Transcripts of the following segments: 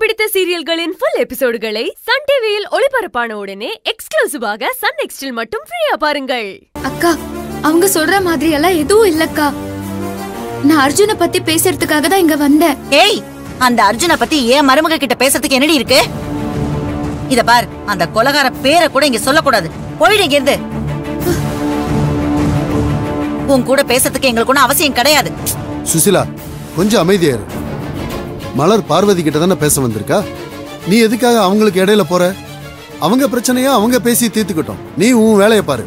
பிடித்த சீரியல்களின் full எபிசோடுகளை Sun டிவியில் ஒளிபரப்பான உடனே எக்ஸ்க்ளூசிவாக சன் நெக்ஸ்டில் மட்டும் ஃப்ரீயா பாருங்கள் அக்கா அவங்க சொல்ற மாதிரி எல்லாம் எதுவும் இல்லக்கா நான் அர்ஜுனை பத்தி பேசுறதுக்காக தான் இங்க வந்தேன் ஏய் அந்த அர்ஜுன பத்தி ஏன் மருமக கிட்ட பேசுறதுக்கு என்னடி இருக்கு இத பார் அந்த கொலகார பேரை கூட இங்க சொல்லக்கூடாது போயிடு இங்க இருந்து உன் கூட பேசுறதுக்கு எங்களுக்கு ஒன்றும் அவசியம் கிடையாது சுசிலா கொஞ்சம் அமைதியா இரு மலர் பார்வதி கிட்ட தானே பேச வந்திருக்கா நீ எதுக்காக அவங்களுக்கு இடையில போற அவங்க பிரச்சனையா அவங்க பேசி தீர்த்துக்கட்டும் நீ உன் வேலையை பாரு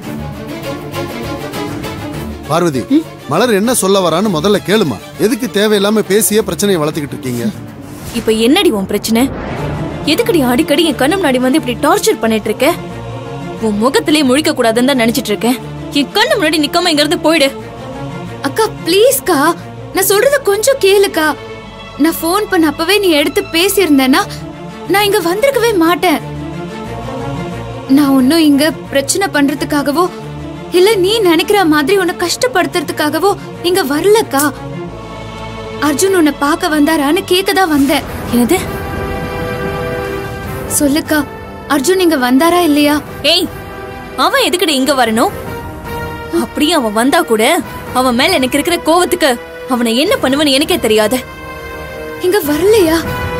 பார்வதி மலர் என்ன சொல்ல வரான்னு முதல்ல கேளுமா எதுக்கு தேவையில்லாம பேசியே பிரச்சனையை வளர்த்துக்கிட்டு இருக்கீங்க இப்ப என்னடி உன் பிரச்சனை எதுக்குடி அடிக்கடி என் கண்ணு முன்னாடி வந்து இப்படி டார்ச்சர் பண்ணிட்டு இருக்க உன் முகத்திலே முழிக்க கூடாதுன்னு தான் நினைச்சிட்டு இருக்கேன் என் கண்ணு முன்னாடி நிக்காம இங்க இருந்து போயிடு அக்கா ப்ளீஸ்க்கா நான் சொல்றத கொஞ்சம் கேளுக்கா நான் ஃபோன் பண்ண அப்பவே நீ எடுத்து பேசியிருந்தேன்னா நான் இங்க வந்திருக்கவே மாட்டேன் நான் ஒன்னும் இங்க பிரச்சனை பண்றதுக்காகவோ இல்ல நீ நினைக்கிற மாதிரி உன்னை கஷ்டப்படுத்துறதுக்காகவோ இங்க வரலக்கா அர்ஜுன் உன்னை பார்க்க வந்தாரான்னு கேட்க தான் வந்தேன் என்னது சொல்லுக்கா அர்ஜுன் இங்க வந்தாரா இல்லையா ஏய் அவன் எதுக்குடி இங்க வரணும் அப்படியே அவன் வந்தா கூட அவன் மேல எனக்கு இருக்கிற கோவத்துக்கு அவனை என்ன பண்ணுவன்னு எனக்கே தெரியாது இங்க வரலையா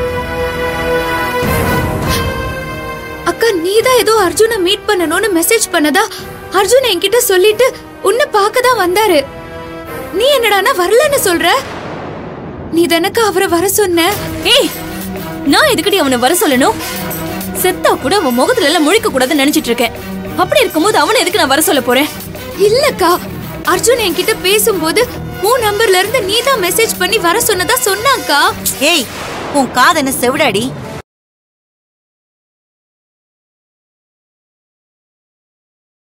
அக்கா நீதான் ஏதோ அர்ஜுனை மீட் பண்ணணும்னு மெசேஜ் பண்ணதா அர்ஜுன் என்கிட்ட சொல்லிட்டு உன்னை பார்க்க தான் வந்தாரு நீ என்னடானா வரலன்னு சொல்ற நீ தானக்கா அவரை வர சொன்ன ஏய் நான் எதுக்குடி அவனை வர சொல்லணும் செத்தா கூட அவன் முகத்துல எல்லாம் முழிக்க கூடாதுன்னு நினைச்சிட்டு இருக்கேன் அப்படி இருக்கும்போது அவனை எதுக்கு நான் வர சொல்ல போறேன் இல்லக்கா அர்ஜுன் என்கிட்ட பேசும்போது உன் நம்பர்ல இருந்து நீ தான் மெசேஜ் பண்ணி வர சொன்னதா சொன்னாக்கா ஏய் உன் காது என்ன செவிடாடி